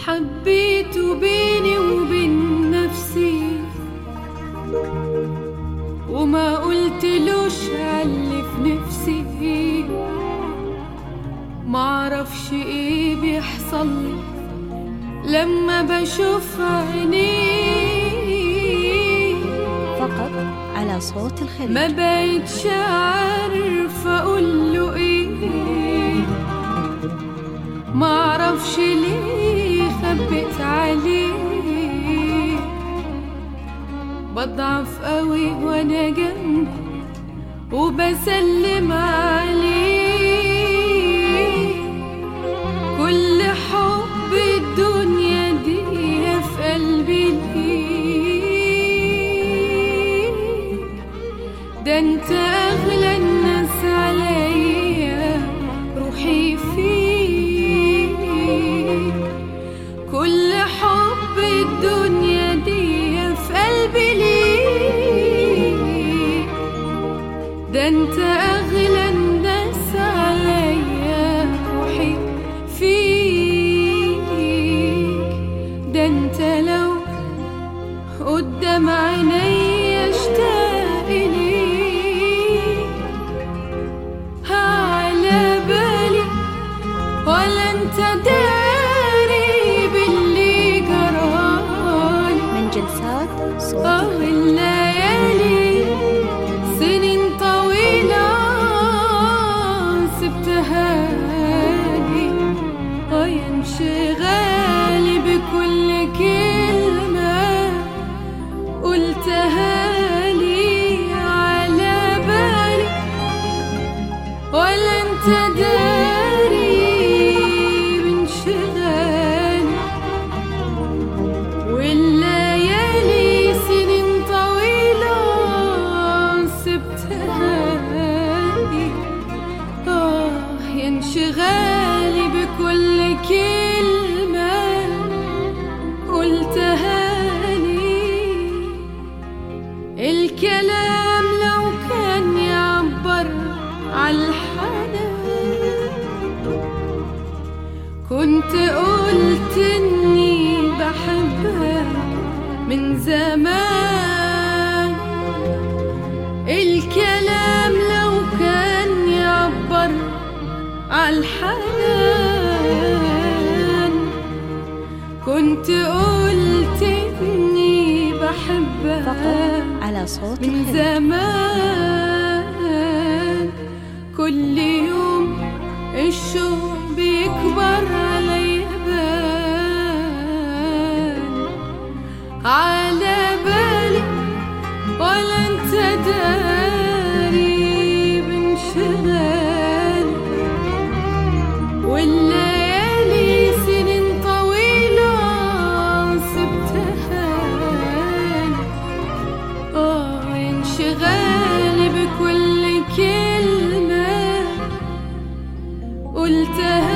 حبيته بيني وبين نفسي وما قلتلوش عاللي في نفسي معرفش ايه بيحصل لي لما بشوف عينيه فقط على صوت ما الخليج بقتش عارفة اقول له ايه معرفش ليه خبيت عليه بضعف قوي وانا جنبه وبسلم عليه كل حب الدنيا دي في قلبي ليه ده انت اغلى الناس عليا روحي فيك كل حب الدنيا دي في قلبي ليك ده انت اغلى الناس عليا روحي فيك ده انت لو قدام عيني اشتاق ليك على بالي ولا انت داري باللي جرالي من جلسات صوت اه الخليج الليالي سنين طويلة سبتها لي اه يا انشغالي بكل كلمة قلتها لي على بالي ولا انت داري بانشغالي والليالي سنين طويلة سبتها لي آه يا انشغالي بكل كلمة قلتها لي الكلام لو كان يعبر عالحنان كنت قلت اني بحبها من زمان الكلام لو كان يعبر عالحنان كنت قلت اني بحبها فقط على صوت من الخليج زمان كل يوم الشوق بيكبر علي بال على بالي ولا انت داري بانشغالي والليالي سنين طويلة سبتها لي آه انشغالي بكل كلمة قلتها